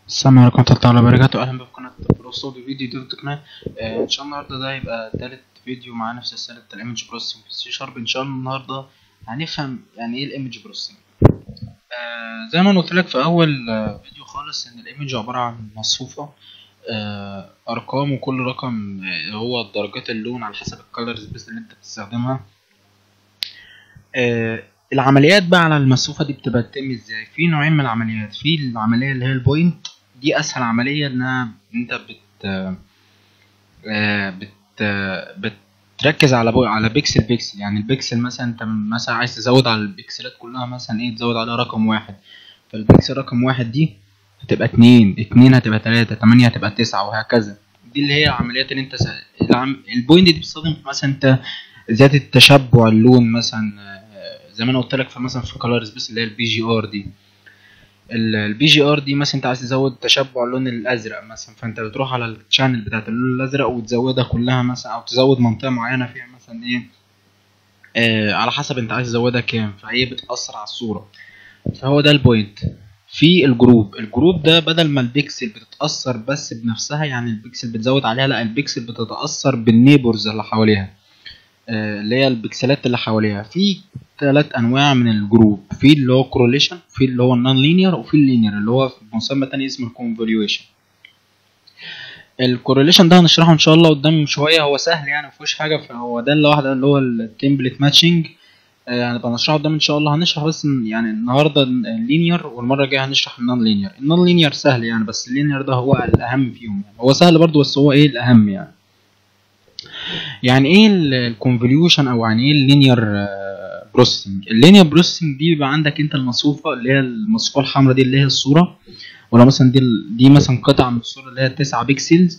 السلام عليكم ورحمة الله وبركاته أهلا بكم في قناة برو ستوديو فيديو ديف تقنية آه إن شاء الله النهاردة ده هيبقى تالت فيديو معانا في سلسلة الإيمج بروسيسنج في السي شارب إن شاء الله النهاردة هنفهم يعني إيه الإيمج بروسيسنج آه زي ما أنا قلت لك في أول آه فيديو خالص إن الإيمج عبارة عن مصفوفة آه أرقام وكل رقم آه هو درجات اللون على حسب الكالر سبيس اللي أنت بتستخدمها آه العمليات بقى على المصفوفة دي بتبقى بتتم ازاي في نوعين من العمليات في العملية اللي هي البوينت دي اسهل عملية انها انت بت آه بت بتركز على بو... على بيكسل بيكسل يعني البيكسل مثلا انت مثلا عايز تزود على البيكسلات كلها مثلا ايه تزود عليها رقم واحد فالبيكسل رقم واحد دي هتبقى اتنين اتنين هتبقى تلاتة تمانية هتبقى تسعة وهكذا دي اللي هي العمليات اللي انت س... العم... البوينت دي بتستخدم مثلا انت زيادة تشبع اللون مثلا زي ما انا قلت لك في مثلا في كلر سبيس اللي هي البي جي ار دي البي جي ار دي مثلا انت عايز تزود تشبع اللون الازرق مثلا فانت بتروح على الشانل بتاعت اللون الازرق وتزودها كلها مثلا او تزود منطقه معينه فيها مثلا ايه آه على حسب انت عايز تزودها كام فهي بتاثر على الصوره فهو ده البوينت في الجروب الجروب ده بدل ما البيكسل بتتاثر بس بنفسها يعني البيكسل بتزود عليها لا البيكسل بتتاثر بالنيبرز اللي حواليها آه اللي هي البكسلات اللي حواليها في ثلاث انواع من الجروب في اللي هو كورليشن في اللي هو النون لينير وفي اللينير اللي هو مسمى تاني اسمه الكونفوليوشن الكورليشن ده هنشرحه ان شاء الله قدام شويه هو سهل يعني مفيهوش حاجه فهو ده اللي واحده اللي هو التمبلت ماتشنج يعني هنشرحه قدام ان شاء الله هنشرح بس يعني النهارده اللينير والمره الجايه هنشرح النون لينير النون لينير سهل يعني بس اللينير ده هو الاهم فيهم يعني هو سهل برضه بس هو ايه الاهم يعني يعني ايه الكونفوليوشن او يعني ايه اللينير بروسيسنج اللينير بروسيسنج دي بيبقى عندك انت المصفوفه اللي هي المصفوفه الحمراء دي اللي هي الصوره ولا مثلا دي دي مثلا قطعه من الصوره اللي هي 9 بيكسلز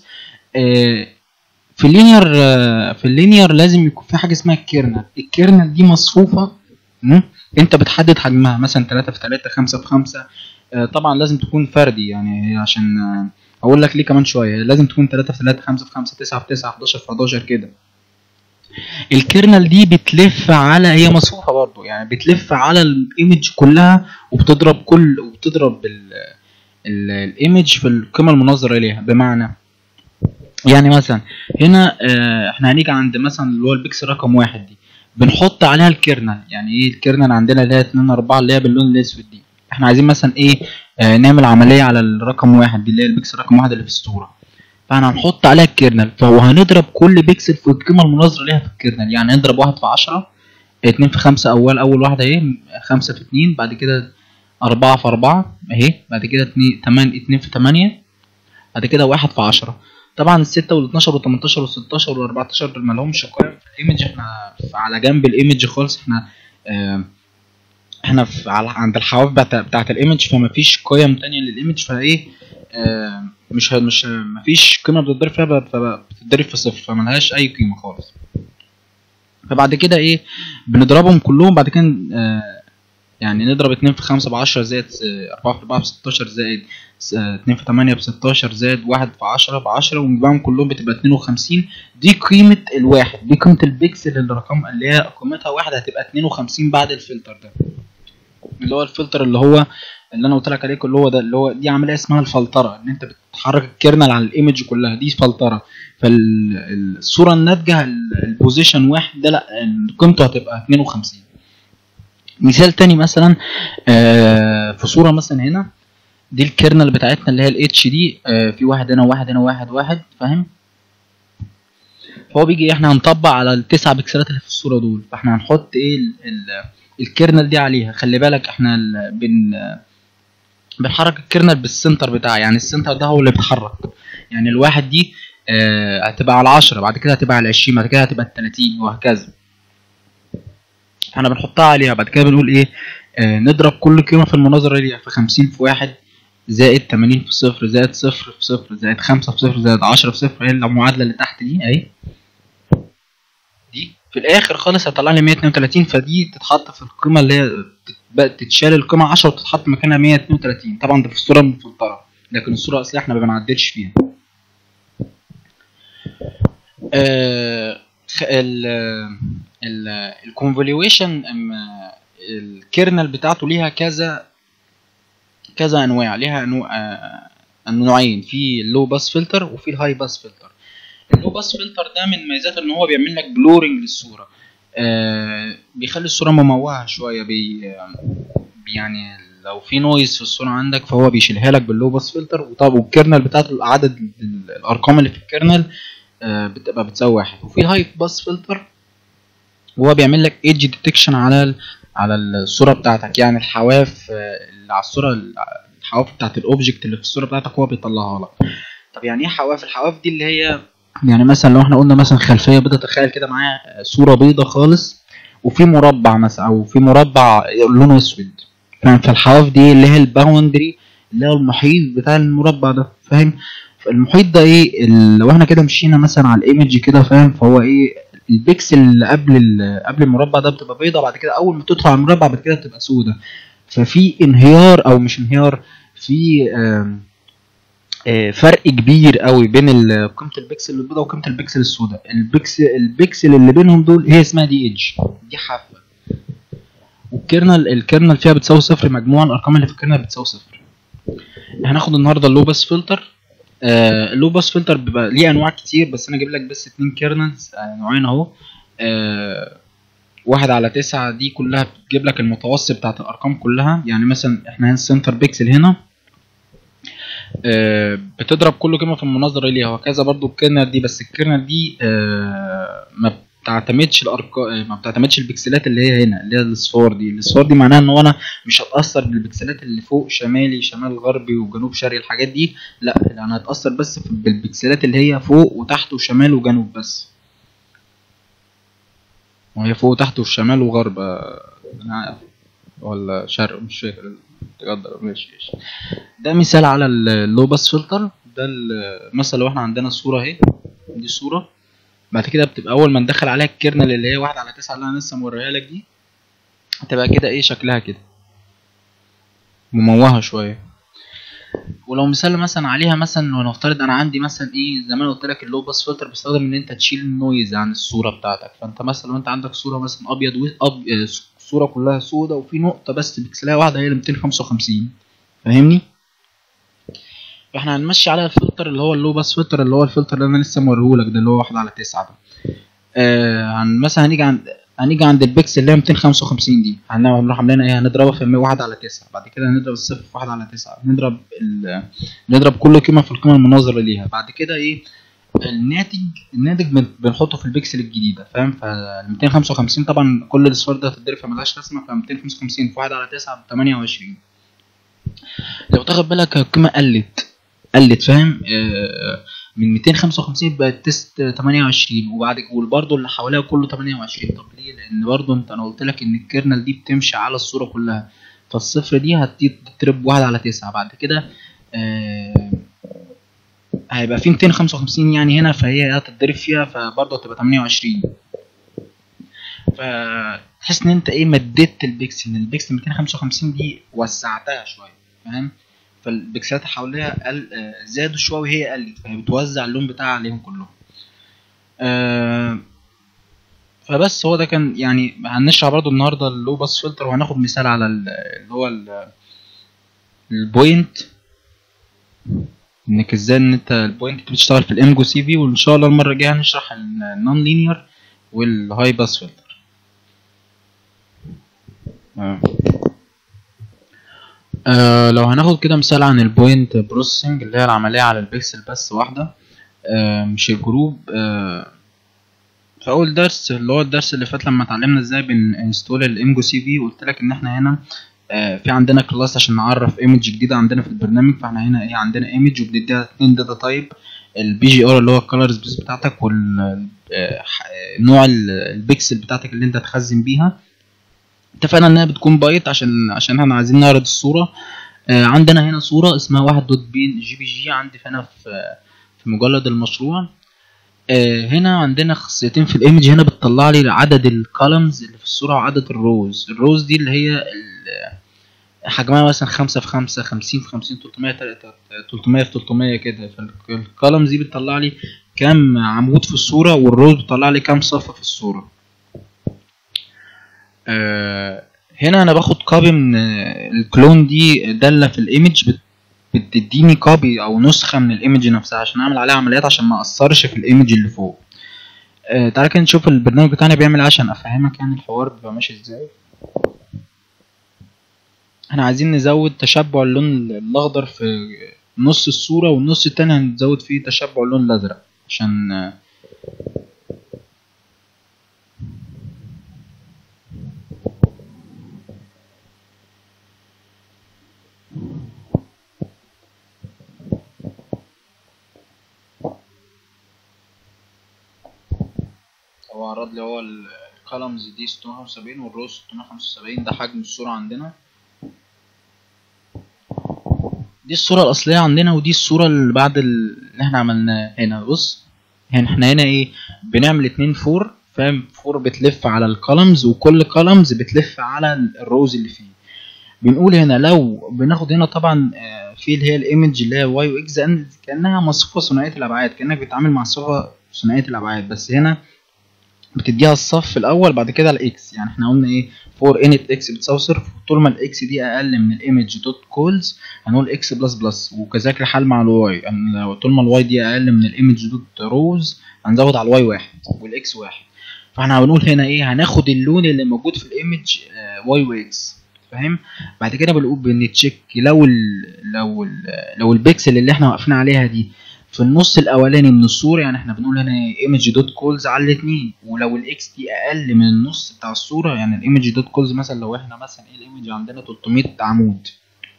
في اللينير في اللينير لازم يكون في حاجه اسمها الكيرنل الكيرنل دي مصفوفه انت بتحدد حجمها مثلا 3 في 3 5 في 5 طبعا لازم تكون فردي يعني عشان اقول لك ليه كمان شويه لازم تكون 3 في 3 5 في 5 9 في 9 11 في 11 كده الكيرنل دي بتلف على هي مصفوفه برضو يعني بتلف على الايمج كلها وبتضرب كل وبتضرب الايمج في القيمه المناظره اليها بمعنى يعني مثلا هنا اه احنا هنيجي عند مثلا اللي هو البيكسل رقم واحد دي بنحط عليها الكيرنل يعني ايه الكيرنل عندنا اللي هي 2 4 اللي هي باللون الاسود دي احنا عايزين مثلا ايه اه نعمل عمليه على الرقم واحد دي اللي هي البيكسل رقم واحد اللي في الصوره فاحنا هنحط عليها الكيرنل فهو هنضرب كل بيكسل في القيمه المناظره ليها في الكيرنل يعني نضرب واحد في عشرة اتنين في خمسة اول اول واحدة اهي خمسة في اتنين بعد كده اربعة في اربعة اهي بعد كده اتنين تمانية اتنين في تمانية بعد كده واحد في عشرة طبعا الستة والاتناشر والتمنتاشر والستاشر والاربعتاشر دول ملهمش قيم في الايمج احنا على جنب الايمج خالص احنا اه احنا في على عند الحواف بتاعت الايمج فمفيش قيم تانية للايمج فايه اه مش مش مفيش قيمه بتتضرب فيها بتتضرب في صفر فملهاش اي قيمه خالص فبعد كده ايه بنضربهم كلهم بعد كده آه يعني نضرب اتنين في خمسة بعشرة زائد أربعة في أربعة بستاشر زائد اتنين في تمانية بستاشر زائد واحد في عشرة بعشرة ونجمعهم كلهم بتبقى اتنين وخمسين دي قيمة الواحد دي قيمة البيكسل اللي رقم اللي هي قيمتها واحد هتبقى اتنين وخمسين بعد الفلتر ده اللي هو الفلتر اللي هو اللي انا قلت لك عليه اللي هو ده اللي هو دي عمليه اسمها الفلتره ان انت بتحرك الكيرنل على الايمج كلها دي فلتره فالصوره الناتجه البوزيشن واحد ده لا قيمته هتبقى 52 مثال تاني مثلا في صوره مثلا هنا دي الكيرنل بتاعتنا اللي هي الاتش دي في واحد هنا وواحد هنا واحد واحد فاهم فهو بيجي احنا هنطبق على التسع بكسلات اللي في الصوره دول فاحنا هنحط ايه الكيرنل دي عليها خلي بالك احنا بن بنحرك الكيرنل بالسنتر بتاعها يعني السنتر ده هو اللي بيتحرك يعني الواحد دي آه هتبقى على عشرة بعد كده هتبقى على عشرين بعد كده هتبقى التلاتين وهكذا احنا بنحطها عليها بعد كده بنقول ايه آه نضرب كل قيمة في المناظرة دي في خمسين في واحد زائد تمانين في صفر زائد صفر في صفر زائد خمسة في صفر زائد عشرة في صفر هي المعادلة اللي تحت دي اهي دي في الاخر خالص هيطلع لي 132 فدي تتحط في القيمه اللي هي تتشال القيمه 10 وتتحط مكانها 132 طبعا ده في الصوره المفلتره لكن الصوره الاصليه احنا ما بنعدلش فيها آه ال ال الكونفوليويشن الكيرنل بتاعته ليها كذا كذا انواع ليها انواع نوعين في اللو باس فلتر وفي الهاي باس فلتر اللو باس فلتر ده من ميزاته ان هو بيعمل لك بلورنج للصوره آه بيخلي الصوره مموهه شويه بي يعني لو في نويز في الصوره عندك فهو بيشيلها لك باللو باس فلتر وطب والكيرنل بتاعت عدد ال- الارقام اللي في الكيرنل آه بتبقى بتساوي واحد وفي هاي باس فلتر وهو بيعمل لك ايدج ديتكشن على ال- على الصوره بتاعتك يعني الحواف آه، اللي على الصوره الحواف بتاعت الاوبجكت اللي في الصوره بتاعتك هو بيطلعها لك طب يعني ايه حواف الحواف دي اللي هي يعني مثلا لو احنا قلنا مثلا خلفيه بيضه تخيل كده معايا صوره بيضه خالص وفي مربع مثلا او في مربع لونه اسود فاهم فالحواف دي اللي هي الباوندري اللي هو المحيط بتاع المربع ده فاهم فالمحيط ده ايه ال- لو احنا كده مشينا مثلا على الايمج كده فاهم فهو ايه البكسل اللي قبل ال- قبل المربع ده بتبقى بيضه بعد كده اول ما تدخل على المربع بعد كده بتبقى سودة ففي انهيار او مش انهيار في آم، آه، فرق كبير قوي بين ال- قيمه البكسل البيضاء وقيمه البكسل السوداء البكسل البكسل اللي بينهم دول هي اسمها دي ايدج دي حافه والكيرنل الكيرنل فيها بتساوي صفر مجموع الارقام اللي في الكيرنل بتساوي صفر هناخد النهارده اللو باس فلتر آه اللو باس فلتر بيبقى ليه انواع كتير بس انا اجيب لك بس اتنين كيرنلز آه نوعين اهو آه واحد على تسعة دي كلها بتجيب لك المتوسط بتاعت الارقام كلها يعني مثلا احنا هنا السنتر بيكسل هنا آه، بتضرب كل قيمه في المناظره ليها وهكذا برضو الكيرنل دي بس الكيرنل دي آه، ما بتعتمدش الارقام ما بتعتمدش البكسلات اللي هي هنا اللي هي الاصفار دي الاصفار دي معناها ان هو انا مش هتاثر بالبكسلات اللي فوق شمالي شمال غربي وجنوب شرقي الحاجات دي لا انا هتاثر بس في- بالبكسلات اللي هي فوق وتحت وشمال وجنوب بس وهي فوق وتحت وشمال وغرب آه، أنا- ولا شرق مش فاكر تقدر ماشي ماشي ده مثال على اللو باس فلتر ده ال- مثلا لو احنا عندنا الصوره اهي دي صوره بعد كده بتبقى اول ما ندخل عليها الكيرنل اللي هي واحد على تسعة اللي انا لسه موريها لك دي هتبقى كده ايه شكلها كده مموهه شويه ولو مثال مثلا عليها مثلا ونفترض انا عندي مثلا ايه زي ما انا قلت لك اللو باس فلتر بيستخدم ان انت تشيل النويز عن الصوره بتاعتك فانت مثلا لو انت عندك صوره مثلا ابيض و... أب... آه، صوره كلها سودة وفي نقطه بس بيكسلها واحده هي ال 255 فاهمني فاحنا هنمشي على الفلتر اللي هو اللو باس فلتر اللي هو الفلتر اللي انا لسه موريهولك ده اللي هو واحد على تسعة ده آه هن مثلا هنيجي عند هنيجي عند البكسل اللي هي 255 دي هنروح عاملين ايه هنضربها في 101 على 9 بعد كده هنضرب الصفر في 1 على 9 نضرب ال... نضرب كل قيمه في القيمه المناظره ليها بعد كده ايه الناتج الناتج بن- بنحطه في البكسل الجديده فاهم ف 255 طبعا كل الاصفار ده هتتضرب فملهاش لازمه ف 255 في 1 على 9 ب 28 لو تاخد بالك القيمه قلت قلت فاهم آه، من 255 بقت تست 28 وبعد وبرضه اللي حواليها كله 28 طب ليه لان برضه انت انا قلت لك ان الكيرنل دي بتمشي على الصوره كلها فالصفر دي هتضرب واحد على تسعة بعد كده آه هيبقى في 255 يعني هنا فهي هتتضرب فيها فبرضه هتبقى 28 فتحس ان انت ايه مددت البكسل ان البكسل 255 دي وسعتها شويه فاهم فالبكسلات اللي حواليها قل آه، زادوا شويه وهي قلت فهي بتوزع اللون بتاعها عليهم كلهم آه، فبس هو ده كان يعني هنشرح برضو النهارده اللو باس فلتر وهناخد مثال على ال- اللي هو ال- البوينت انك ازاي ان انت البوينت بتشتغل في الامجو سي في وان شاء الله المره الجايه هنشرح النون لينير والهاي باس فلتر آه. آه لو هناخد كده مثال عن البوينت بروسيسنج اللي هي العملية على البكسل بس واحدة آه مش الجروب آه في أول درس اللي هو الدرس اللي فات لما اتعلمنا ازاي بنستول الامجو سي في قلت لك ان احنا هنا آه في عندنا كلاس عشان نعرف ايمج جديدة عندنا في البرنامج فاحنا هنا ايه عندنا ايمج وبنديها اتنين داتا تايب البي جي ار اللي هو الكالر سبيس بتاعتك والنوع البكسل بتاعتك اللي انت هتخزن بيها اتفقنا انها بتكون بايت عشان عشان احنا عايزين نعرض الصوره آه عندنا هنا صوره اسمها واحد دوت بين جي بي جي عندي هنا في في مجلد المشروع آه هنا عندنا خاصيتين في الايمج هنا بتطلع لي عدد الكولمز اللي في الصوره وعدد الروز الروز دي اللي هي ال- حجمها مثلا خمسة في خمسة خمسين في خمسين تلتمية تلتمية في تلتمية كده فالكولمز دي بتطلع لي كام عمود في الصورة والروز بتطلع لي كام صف في الصورة آه، هنا انا باخد كوبي من آه، الكلون دي داله في الايمج بت- بتديني كوبي او نسخه من الايمج نفسها عشان اعمل عليها عمليات عشان ما اثرش في الايمج اللي فوق آه تعالى كده نشوف البرنامج بتاعنا بيعمل ايه عشان افهمك يعني الحوار بيبقى ماشي ازاي احنا عايزين نزود تشبع اللون الاخضر في نص الصوره والنص التاني هنزود فيه تشبع اللون الازرق عشان آه، هو عرض لي هو الكولمز دي 675 والروز 675 ده حجم الصورة عندنا دي الصورة الأصلية عندنا ودي الصورة اللي بعد ال- اللي احنا عملناه هنا بص هنا احنا هنا ايه بنعمل اتنين فور فاهم فور بتلف على الكولمز وكل كولمز بتلف على الروز اللي فيه بنقول هنا لو بناخد هنا طبعا آه، في اللي هي الايمج اللي هي واي واكس كانها مصفوفه ثنائيه الابعاد كانك بتتعامل مع صفه ثنائيه الابعاد بس هنا بتديها الصف الاول بعد كده الاكس يعني احنا قلنا ايه فور انت اكس بتساوي صفر طول ما الاكس دي اقل من الايمج دوت كولز هنقول اكس بلس بلس وكذلك الحال مع الواي يعني لو طول ما الواي دي اقل من الايمج دوت روز هنزود على الواي واحد والاكس واحد فاحنا هنقول هنا ايه هناخد اللون اللي موجود في الايمج واي واكس فاهم بعد كده بنقول بنتشيك لو ال لو ال لو البكسل اللي احنا واقفين عليها دي في النص الاولاني من الصوره يعني احنا بنقول هنا ايمج دوت كولز على الاثنين ولو الاكس دي اقل من النص بتاع الصوره يعني الايمج دوت كولز مثلا لو احنا مثلا ايه الايمج عندنا 300 عمود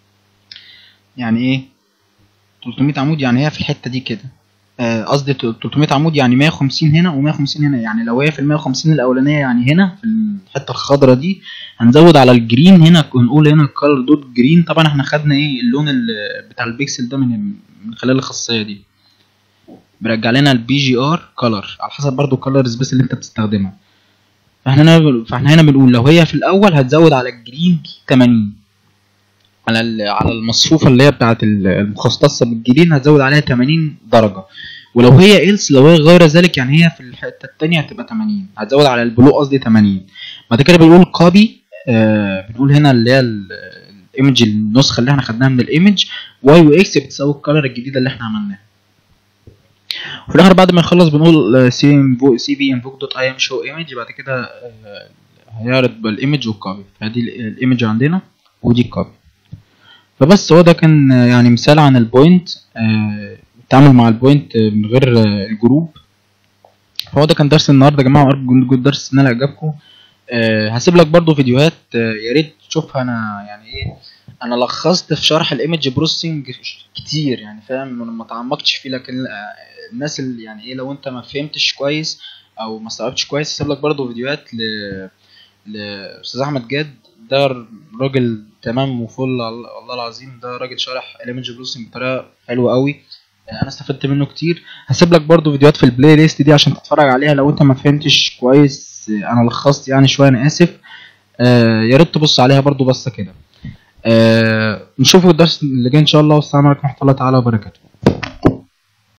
يعني ايه 300 عمود يعني هي في الحته دي كده آه، قصدي 300 عمود يعني 150 هنا و150 هنا يعني لو هي في ال 150 الاولانيه يعني هنا في الحته الخضراء دي هنزود على الجرين هنا ونقول هنا الكالر دوت جرين طبعا احنا خدنا ايه اللون ال- بتاع البيكسل ده من من خلال الخاصيه دي بيرجع لنا البي جي ار كلر على حسب برضو الكالر سبيس اللي انت بتستخدمها فاحنا هنا فاحنا هنا بنقول لو هي في الاول هتزود على الجرين 80 على ال- على المصفوفه اللي هي بتاعه ال- المخصصه بالجرين هتزود عليها 80 درجه ولو هي إلس لو هي غير ذلك يعني هي في الحته التانية هتبقى 80 هتزود على البلو قصدي 80 بعد كده بنقول كوبي آه بنقول هنا اللي هي ال- الايمج النسخه اللي احنا خدناها من الايمج واي واكس بتساوي الكالر الجديده اللي احنا عملناها وفي الاخر بعد ما نخلص بنقول سي سي بي انفوك دوت اي ام شو ايمج بعد كده آه، هيعرض بالايمج والكوبي فدي ال- الايمج عندنا ودي الكوبي فبس هو ده كان آه، يعني مثال عن البوينت آه، التعامل مع البوينت آه، من غير آه، الجروب فهو ده كان درس النهارده يا جماعه وارجو يكون درس نال اعجابكم آه، هسيب لك برضو فيديوهات آه، يا ريت تشوفها انا يعني ايه انا لخصت في شرح الايمج بروسيسنج كتير يعني فاهم ما تعمقتش فيه لكن آه، الناس اللي يعني ايه لو انت ما فهمتش كويس او ما استوعبتش كويس هسيب لك برضو فيديوهات ل لاستاذ احمد جاد ده راجل تمام وفل والله العظيم ده راجل شارح الايمج بروسيسنج بطريقه حلوه قوي آه، انا استفدت منه كتير هسيب لك برضو فيديوهات في البلاي ليست دي عشان تتفرج عليها لو انت ما فهمتش كويس آه، انا لخصت يعني شويه انا اسف آه يا ريت تبص عليها برضو بس كده آه نشوفوا الدرس اللي جاي ان شاء الله والسلام عليكم ورحمه الله تعالى وبركاته